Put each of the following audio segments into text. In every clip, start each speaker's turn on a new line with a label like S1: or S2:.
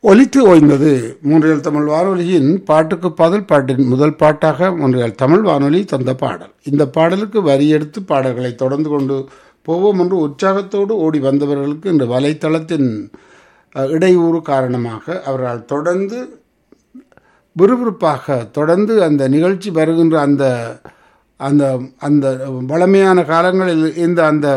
S1: ஒலித்து ஓய்ந்தது மூன்றியல் தமிழ் வானொலியின் பாட்டுக்கு பதில் பாட்டின் முதல் பாட்டாக மூன்றியல் தமிழ் வானொலி தந்த பாடல் இந்த பாடலுக்கு வரி எடுத்து பாடல்களை தொடர்ந்து கொண்டு போவோம் என்று உற்சாகத்தோடு ஓடி வந்தவர்களுக்கு இந்த வலைத்தளத்தின் அஹ், இடையூறு காரணமாக அவர்களால் தொடர்ந்து விறுவிறுப்பாக தொடர்ந்து அந்த நிகழ்ச்சி வருகின்ற அந்த அந்த அந்த வளமையான காலங்களில் இந்த அந்த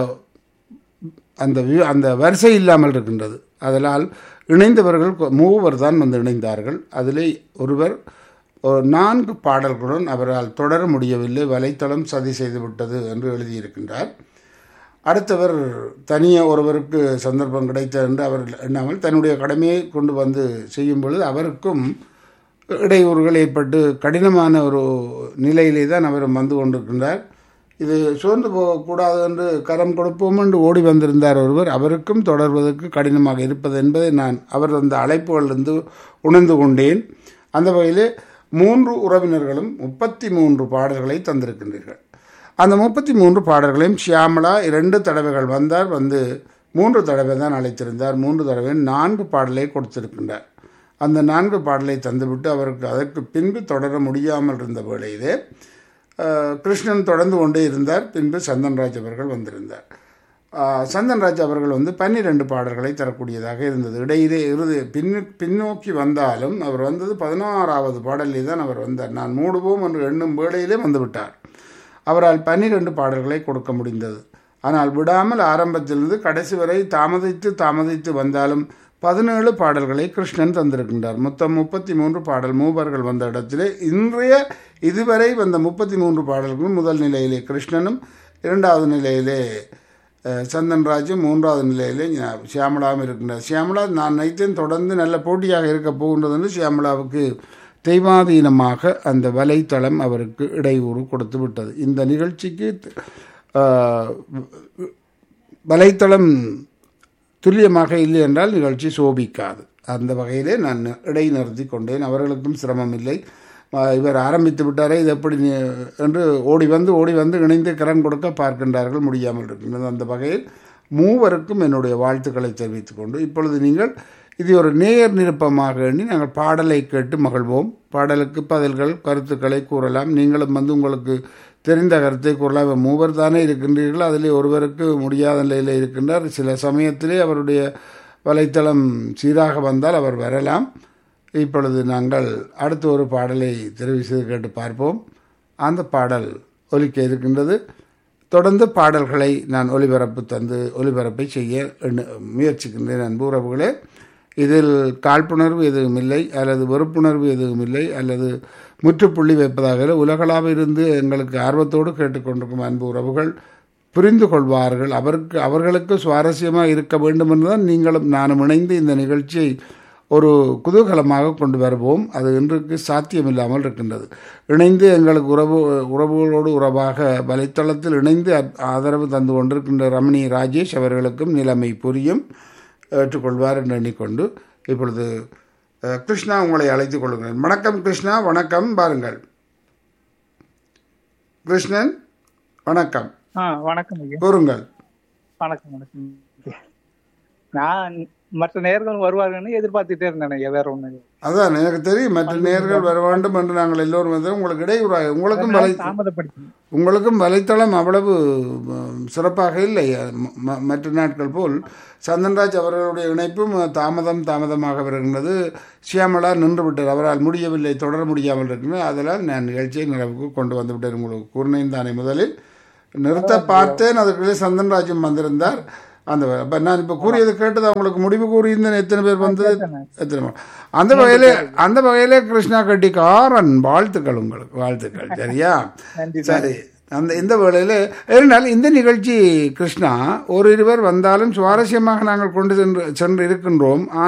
S1: அந்த வி- அந்த வரிசை இல்லாமல் இருக்கின்றது அதனால் இணைந்தவர்கள் கொ- மூவர் தான் வந்து இணைந்தார்கள் அதிலே ஒருவர் ஒரு நான்கு பாடல்களுடன் அவரால் தொடர முடியவில்லை வலைத்தளம் சதி செய்து விட்டது என்று எழுதியிருக்கின்றார் அடுத்தவர் தனியே ஒருவருக்கு சந்தர்ப்பம் கிடைத்தது என்று அவர் எண்ணாமல் தன்னுடைய கடமையை கொண்டு வந்து செய்யும் பொழுது அவருக்கும் இடையூறுகள் ஏற்பட்டு கடினமான ஒரு நிலையிலே தான் அவர் வந்து கொண்டிருக்கின்றார் இது சோர்ந்து போகக்கூடாது என்று கரம் கொடுப்போம் என்று ஓடி வந்திருந்தார் ஒருவர் அவருக்கும் தொடர்வதற்கு கடினமாக இருப்பது என்பதை நான் அவர் அந்த அழைப்புகளிலிருந்து உணர்ந்து கொண்டேன் அந்த வகையிலே மூன்று உறவினர்களும் முப்பத்தி மூன்று பாடல்களை தந்திருக்கின்றீர்கள் அந்த முப்பத்தி மூன்று பாடல்களையும் ஷியாமளா இரண்டு தடவைகள் வந்தார் வந்து மூன்று தடவை தான் அழைத்திருந்தார் மூன்று தடவை நான்கு பாடலை கொடுத்திருக்கின்றார் அந்த நான்கு பாடலை தந்துவிட்டு அவருக்கு அதற்கு பின்பு தொடர முடியாமல் இருந்த வேளையிலே அஹ், கிருஷ்ணன் தொடர்ந்து கொண்டே இருந்தார் பின்பு சந்தன்ராஜ் அவர்கள் வந்திருந்தார் அஹ், சந்தன்ராஜ் அவர்கள் வந்து பன்னிரண்டு பாடல்களை தரக்கூடியதாக இருந்தது இடையிலே இறுதி பின்னு பின்னோக்கி வந்தாலும் அவர் வந்தது பதினாறாவது பாடலிலே தான் அவர் வந்தார் நான் மூடுவோம் என்று எண்ணும் வேளையிலே வந்துவிட்டார் அவரால் பன்னிரண்டு பாடல்களை கொடுக்க முடிந்தது ஆனால் விடாமல் ஆரம்பத்திலிருந்து கடைசி வரை தாமதித்து தாமதித்து வந்தாலும் பதினேழு பாடல்களை கிருஷ்ணன் தந்திருக்கின்றார் மொத்தம் முப்பத்தி மூன்று பாடல் மூவர்கள் வந்த இடத்திலே இன்றைய இதுவரை வந்த முப்பத்தி மூன்று பாடல்களும் முதல் நிலையிலே கிருஷ்ணனும் இரண்டாவது நிலையிலே அஹ், சந்தன்ராஜும் மூன்றாவது நிலையிலே ஞா- சியாமளாவும் இருக்கின்றார் சியாமளா நான் நினைத்தேன் தொடர்ந்து நல்ல போட்டியாக இருக்க போகின்றது என்று சியாமளாவுக்கு தெய்வாதீனமாக அந்த வலைத்தளம் அவருக்கு இடையூறு கொடுத்து விட்டது இந்த நிகழ்ச்சிக்கு அஹ், வலைத்தளம் துல்லியமாக இல்லை என்றால் நிகழ்ச்சி சோபிக்காது அந்த வகையிலே நான் இடைநிறுத்தி கொண்டேன் அவர்களுக்கும் சிரமம் இல்லை அஹ் இவர் ஆரம்பித்து விட்டாரே இது எப்படி நீ- என்று ஓடி வந்து ஓடி வந்து இணைந்து கரம் கொடுக்க பார்க்கின்றார்கள் முடியாமல் இருக்கின்றது அந்த வகையில் மூவருக்கும் என்னுடைய வாழ்த்துக்களை தெரிவித்துக் கொண்டு இப்பொழுது நீங்கள் இது ஒரு நேயர் நிருப்பமாக எண்ணி நாங்கள் பாடலை கேட்டு மகிழ்வோம் பாடலுக்கு பதில்கள் கருத்துக்களை கூறலாம் நீங்களும் வந்து உங்களுக்கு தெரிந்த கருத்தை கூறலாம் இவர் மூவர் தானே இருக்கின்றீர்கள் அதிலே ஒருவருக்கு முடியாத நிலையில் இருக்கின்றார் சில சமயத்திலே அவருடைய வலைத்தளம் சீராக வந்தால் அவர் வரலாம் இப்பொழுது நாங்கள் அடுத்த ஒரு பாடலை தெரிவு செய்து கேட்டு பார்ப்போம் அந்த பாடல் ஒலிக்க இருக்கின்றது தொடர்ந்து பாடல்களை நான் ஒலிபரப்பு தந்து ஒலிபரப்பை செய்ய எண்ணு- முயற்சிக்கின்றேன் அன்பு உறவுகளே இதில் காழ்ப்புணர்வு எதுவும் இல்லை அல்லது வெறுப்புணர்வு எதுவும் இல்லை அல்லது முற்றுப்புள்ளி வைப்பதாக இல்லை. உலகளாவ இருந்து எங்களுக்கு ஆர்வத்தோடு கேட்டுக்கொண்டிருக்கும் அன்பு உறவுகள் புரிந்து கொள்வார்கள் அவருக்கு அவர்களுக்கு சுவாரஸ்யமாக இருக்க வேண்டும் என்றுதான் நீங்களும் நானும் இணைந்து இந்த நிகழ்ச்சியை ஒரு குதூகலமாக கொண்டு வருவோம் அது இன்றைக்கு சாத்தியமில்லாமல் இருக்கின்றது இணைந்து எங்களுக்கு உறவு உறவுகளோடு உறவாக வலைத்தளத்தில் இணைந்து அ- ஆதரவு தந்து கொண்டிருக்கின்ற ரமணி ராஜேஷ் அவர்களுக்கும் நிலைமை புரியும் ஏற்றுக்கொள்வார் என்று எண்ணிக்கொண்டு இப்பொழுது அஹ், கிருஷ்ணா உங்களை அழைத்துக் கொள்கிறேன் வணக்கம் கிருஷ்ணா வணக்கம் பாருங்கள் கிருஷ்ணன் வணக்கம்
S2: ஆ வணக்கம் ஐயா
S1: கூறுங்கள்
S2: வணக்கம் வணக்கம் ஐயா. நான் மற்ற நேர்கள் வருவார்கள்னு எதிர்பார்த்துட்டே இருந்தேன் ஐயா வேற ஒண்ணு இல்லை.
S1: அதான் எனக்கு தெரியும் மற்ற நேர்கள் வர வேண்டும் என்று நாங்கள் எல்லோரும் வந்து உங்களுக்கு இடையூறாக உங்களுக்கும் வலை
S2: தாமதப்படுத்தி
S1: உங்களுக்கும் வலைத்தளம் அவ்வளவு ம், சிறப்பாக இல்லை ம- ம- மற்ற நாட்கள் போல் சந்தன்ராஜ் அவர்களுடைய இணைப்பும் தாமதம் தாமதமாக வருகின்றது சியாமலா நின்று விட்டார் அவரால் முடியவில்லை தொடர முடியாமல் இருக்கின்றது அதனால் நான் நிகழ்ச்சியை நிறைவுக்கு கொண்டு வந்து விட்டேன் உங்களுக்கு கூறினேன் தானே முதலில் நிறுத்த பார்த்தேன் அதுக்குள்ளே சந்தன்ராஜும் வந்திருந்தார் அந்த அப்ப நான் இப்போ கூறியது கேட்டது அவங்களுக்கு முடிவு கூறியிருந்தேன் எத்தனை பேர் வந்தது எத்தனை பேர்? அந்த வகையிலே அந்த வகையிலே கிருஷ்ணா கட்டிக்காரன் வாழ்த்துக்கள் உங்களுக்கு வாழ்த்துக்கள் சரியா
S2: நன்றி
S1: சரி அந்த இந்த வேளையில் இருந்தால் இந்த நிகழ்ச்சி கிருஷ்ணா ஒரு இருவர் வந்தாலும் சுவாரஸ்யமாக நாங்கள் கொண்டு சென்று சென்று இருக்கின்றோம்